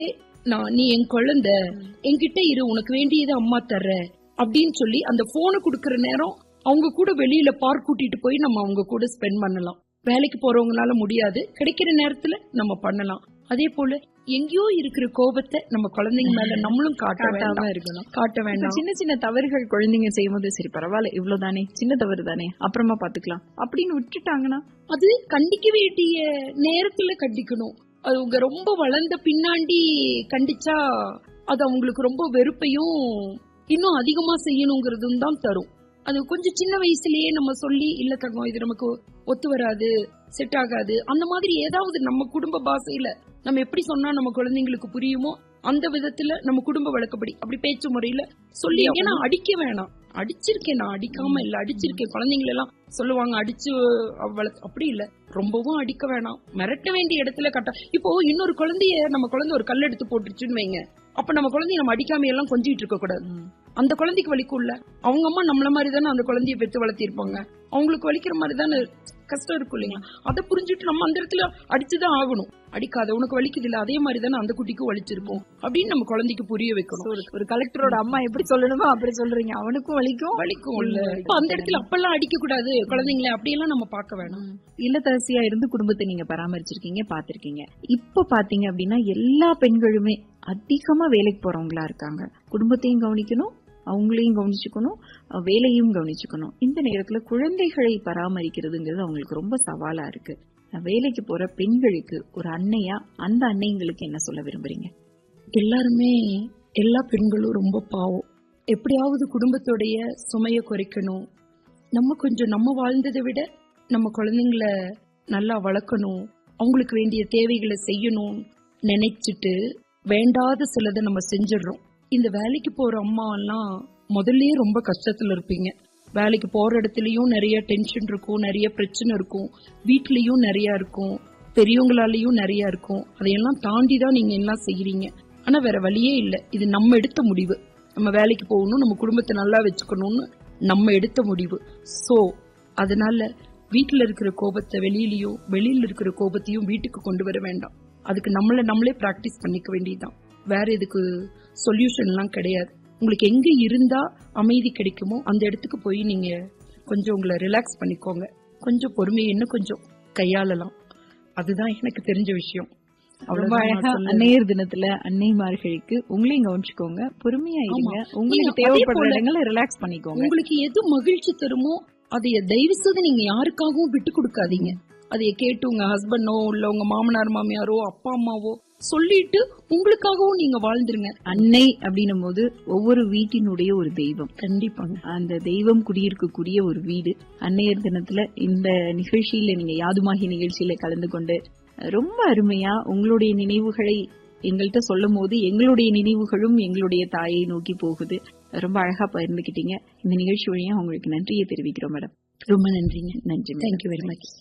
நான் நீ என் குழந்தை என்கிட்ட இரு உனக்கு வேண்டியது அம்மா தர்ற அப்படின்னு சொல்லி அந்த போனை குடுக்கற நேரம் அவங்க கூட வெளியில பார்க் கூட்டிட்டு போய் நம்ம அவங்க கூட ஸ்பெண்ட் பண்ணலாம் வேலைக்கு போறவங்கனால முடியாது கிடைக்கிற நேரத்துல நம்ம பண்ணலாம் அதே போல எங்கேயோ இருக்கிற கோபத்தை நம்ம குழந்தைங்க மேல நம்மளும் காட்ட காட்டாம வேண்டாம் இருக்கணும் காட்ட இப்ப வேண்டாம் சின்ன சின்ன தவறுகள் குழந்தைங்க செய்யும்போது சரி பரவாயில்ல இவ்வளவுதானே சின்ன தவறு தானே அப்புறமா பாத்துக்கலாம் அப்படின்னு விட்டுட்டாங்கன்னா அது கண்டிக்க வேண்டிய நேரத்துல கண்டிக்கணும் அது அவங்க ரொம்ப வளர்ந்த பின்னாடி கண்டிச்சா அது அவங்களுக்கு ரொம்ப வெறுப்பையும் இன்னும் அதிகமா செய்யணுங்கிறதும் தான் தரும் அது கொஞ்சம் சின்ன வயசுலயே நம்ம சொல்லி இல்ல தங்கம் இது நமக்கு ஒத்து வராது செட் ஆகாது அந்த மாதிரி ஏதாவது நம்ம குடும்ப பாஷையில நம்ம எப்படி சொன்னா நம்ம குழந்தைங்களுக்கு புரியுமோ அந்த விதத்துல நம்ம குடும்ப வழக்கப்படி அப்படி பேச்சு முறையில சொல்லி ஏன்னா அடிக்க வேணாம் அடிச்சிருக்கேன் நான் அடிக்காம இல்ல அடிச்சிருக்கேன் குழந்தைங்களை எல்லாம் சொல்லுவாங்க அடிச்சு அவள அப்படி இல்ல ரொம்பவும் அடிக்க வேணாம் மிரட்ட வேண்டிய இடத்துல கட்ட இப்போ இன்னொரு குழந்தைய நம்ம குழந்தை ஒரு கல் எடுத்து போட்டுச்சுன்னு வைங்க அப்ப நம்ம குழந்தைய நம்ம அடிக்காம எல்லாம் கொஞ்சிட்டு இருக்க கூடாது அந்த குழந்தைக்கு வலிக்கும்ல அவங்க அம்மா நம்மள மாதிரி தானே அந்த குழந்தைய பெத்து வளர்த்திருப்பாங்க அவங்களுக்கு வலிக்கிற மாதிரி தானே கஷ்டம் இருக்கும் இல்லைங்களா அதை புரிஞ்சுட்டு நம்ம அந்த இடத்துல அடிச்சுதான் ஆகணும் அடிக்காத உனக்கு வலிக்குது இல்ல அதே மாதிரி தானே அந்த குட்டிக்கும் வலிச்சிருக்கும் அப்படின்னு நம்ம குழந்தைக்கு புரிய வைக்கணும் ஒரு- ஒரு கலெக்டரோட அம்மா எப்படி சொல்லணுமோ அப்படி சொல்றீங்க அவனுக்கும் வலிக்கும் வலிக்கும் இல்ல இப்ப அந்த இடத்துல அப்பெல்லாம் அடிக்க கூடாது குழந்தைங்களை அப்படியெல்லாம் நம்ம பார்க்க வேணாம் இல்லத்தரசியா இருந்து குடும்பத்தை நீங்க பராமரிச்சிருக்கீங்க பாத்திருக்கீங்க இப்ப பாத்தீங்க அப்படின்னா எல்லா பெண்களுமே அதிகமா வேலைக்கு போறவங்களா இருக்காங்க குடும்பத்தையும் கவனிக்கணும் அவங்களையும் கவனிச்சுக்கணும் அஹ் வேலையும் கவனிச்சுக்கணும் இந்த நேரத்துல குழந்தைகளை பராமரிக்கிறதுங்கிறது அவங்களுக்கு ரொம்ப சவாலா இருக்கு அஹ் வேலைக்கு போற பெண்களுக்கு ஒரு அன்னையா அந்த அன்னைங்களுக்கு என்ன சொல்ல விரும்புறீங்க எல்லாருமே எல்லா பெண்களும் ரொம்ப பாவம் எப்படியாவது குடும்பத்தோடைய சுமைய குறைக்கணும் நம்ம கொஞ்சம் நம்ம வாழ்ந்ததை விட நம்ம குழந்தைங்கள நல்லா வளர்க்கணும் அவங்களுக்கு வேண்டிய தேவைகளை செய்யணும் நினைச்சிட்டு வேண்டாத சிலதை நம்ம செஞ்சிடுறோம் இந்த வேலைக்கு போற அம்மா எல்லாம் முதல்லயே ரொம்ப கஷ்டத்துல இருப்பீங்க வேலைக்கு போற இடத்துலயும் நிறைய டென்ஷன் இருக்கும் நிறைய பிரச்சனை இருக்கும் வீட்லயும் நிறைய இருக்கும் பெரியவங்களாலயும் நிறைய இருக்கும் அதையெல்லாம் தாண்டி தான் நீங்க எல்லாம் செய்யறீங்க ஆனா வேற வழியே இல்ல இது நம்ம எடுத்த முடிவு நம்ம வேலைக்கு போகணும் நம்ம குடும்பத்தை நல்லா வச்சுக்கணும்னு நம்ம எடுத்த முடிவு சோ அதனால வீட்டுல இருக்கிற கோபத்தை வெளியிலயும் வெளியில இருக்கிற கோபத்தையும் வீட்டுக்கு கொண்டு வர வேண்டாம் அதுக்கு நம்மள நம்மளே பிராக்டிஸ் பண்ணிக்க வேண்டியதுதான் வேற இதுக்கு சொல்யூஷன்லாம் கிடையாது உங்களுக்கு எங்க இருந்தா அமைதி கிடைக்குமோ அந்த இடத்துக்கு போய் நீங்க கொஞ்சம் உங்களை ரிலாக்ஸ் பண்ணிக்கோங்க கொஞ்சம் பொறுமையை இன்னும் கொஞ்சம் கையாளலாம் அதுதான் எனக்கு தெரிஞ்ச விஷயம் ரொம்ப அவ்வளவுதான் நான் அழகா சொல்லுவேன். அன்னையர் தினத்துல அன்னைமார்களுக்கு உங்களையும் கவனிச்சுக்கோங்க பொறுமையா இருங்க உங்களுக்கு நீங்க அதே தேவைப்படுற போல- இடங்களை ரிலாக்ஸ் பண்ணிக்கோங்க உங்களுக்கு எது மகிழ்ச்சி தருமோ அதைய தயவு செய்து நீங்க யாருக்காகவும் விட்டு கொடுக்காதீங்க அதைய கேட்டு உங்க ஹஸ்பண்டோ இல்ல உங்க மாமனார் மாமியாரோ அப்பா அம்மாவோ சொல்லிட்டு உங்களுக்காகவும் நீங்க வாழ்ந்துருங்க அன்னை அப்படின்னும் போது ஒவ்வொரு வீட்டினுடைய ஒரு தெய்வம் கண்டிப்பாங்க அந்த தெய்வம் குடியிருக்கக்கூடிய ஒரு வீடு அன்னையர் தினத்துல இந்த நிகழ்ச்சியில நீங்க யாதுமாகி நிகழ்ச்சியில கலந்து கொண்டு ரொம்ப அருமையா உங்களுடைய நினைவுகளை எங்கள்கிட்ட சொல்லும் போது எங்களுடைய நினைவுகளும் எங்களுடைய தாயை நோக்கி போகுது ரொம்ப அழகா பகிர்ந்துக்கிட்டீங்க இந்த நிகழ்ச்சி வழியா உங்களுக்கு நன்றியை தெரிவிக்கிறோம் மேடம் ரொம்ப நன்றிங்க நன்றி madam. தேங்க்யூ வெரி மச்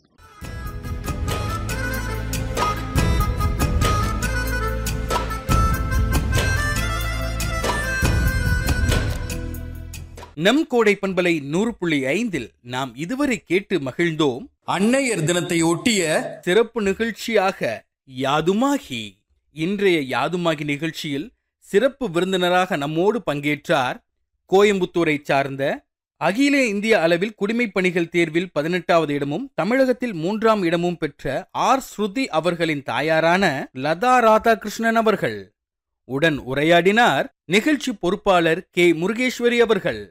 நம் கோடை பண்பலை நூறு புள்ளி ஐந்தில் நாம் இதுவரை கேட்டு மகிழ்ந்தோம் அன்னையர் தினத்தை ஒட்டிய சிறப்பு நிகழ்ச்சியாக யாதுமாகி இன்றைய யாதுமாகி நிகழ்ச்சியில் சிறப்பு விருந்தினராக நம்மோடு பங்கேற்றார் கோயம்புத்தூரை சார்ந்த அகில இந்திய அளவில் குடிமைப் பணிகள் தேர்வில் பதினெட்டாவது இடமும் தமிழகத்தில் மூன்றாம் இடமும் பெற்ற ஆர் ஸ்ருதி அவர்களின் தாயாரான லதா ராதாகிருஷ்ணன் அவர்கள் உடன் உரையாடினார் நிகழ்ச்சி பொறுப்பாளர் கே முருகேஸ்வரி அவர்கள்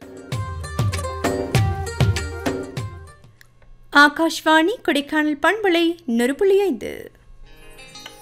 ஆகாஷ்வாணி கொடைக்கானல் பண்பலை நொறு புள்ளி ஐந்து